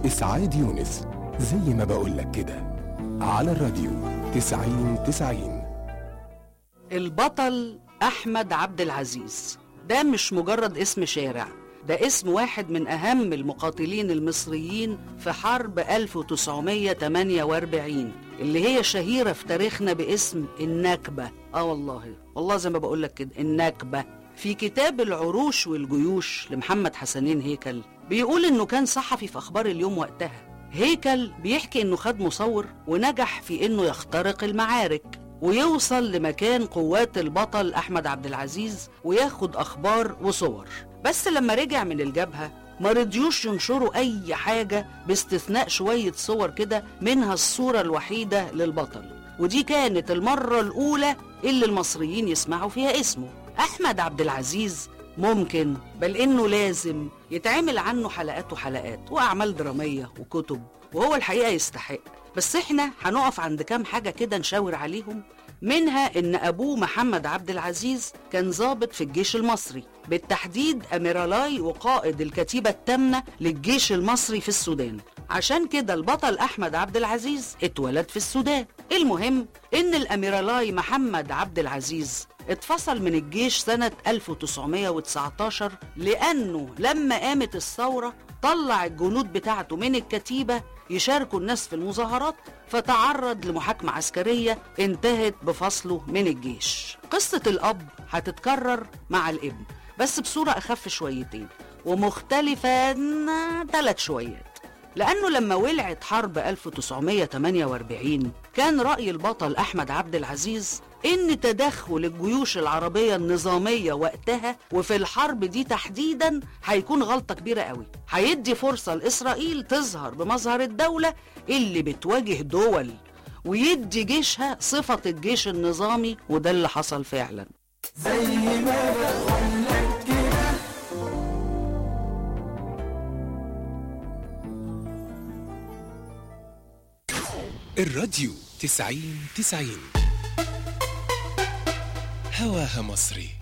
إسعاد يونس زي ما بقولك كده على الراديو تسعين تسعين البطل أحمد عبد العزيز ده مش مجرد اسم شارع ده اسم واحد من أهم المقاتلين المصريين في حرب 1948 اللي هي شهيرة في تاريخنا باسم النكبة آه والله والله زي ما بقولك كده النكبة في كتاب العروش والجيوش لمحمد حسنين هيكل بيقول إنه كان صحفي في أخبار اليوم وقتها هيكل بيحكي إنه خد مصور ونجح في إنه يخترق المعارك ويوصل لمكان قوات البطل أحمد عبد العزيز وياخد أخبار وصور بس لما رجع من الجبهة ما رضيوش ينشروا أي حاجة باستثناء شوية صور كده منها الصورة الوحيدة للبطل ودي كانت المرة الأولى اللي المصريين يسمعوا فيها اسمه أحمد عبد العزيز ممكن بل إنه لازم يتعمل عنه حلقات وحلقات وأعمال درامية وكتب وهو الحقيقة يستحق بس احنا هنقف عند كام حاجة كده نشاور عليهم منها ان ابوه محمد عبد العزيز كان ضابط في الجيش المصري بالتحديد اميرالاي وقائد الكتيبة التامنة للجيش المصري في السودان عشان كده البطل احمد عبد العزيز اتولد في السودان المهم ان الاميرالاي محمد عبد العزيز اتفصل من الجيش سنة 1919 لأنه لما قامت الثورة طلع الجنود بتاعته من الكتيبة يشاركوا الناس في المظاهرات فتعرض لمحاكمة عسكرية انتهت بفصله من الجيش قصة الأب هتتكرر مع الابن بس بصورة أخف شويتين ومختلفة ثلاث شويات لأنه لما ولعت حرب 1948 كان رأي البطل أحمد عبد العزيز إن تدخل الجيوش العربية النظامية وقتها وفي الحرب دي تحديدا هيكون غلطة كبيرة قوي هيدي فرصة لإسرائيل تظهر بمظهر الدولة اللي بتواجه دول ويدي جيشها صفة الجيش النظامي وده اللي حصل فعلا الراديو تسعين تسعين هواها مصري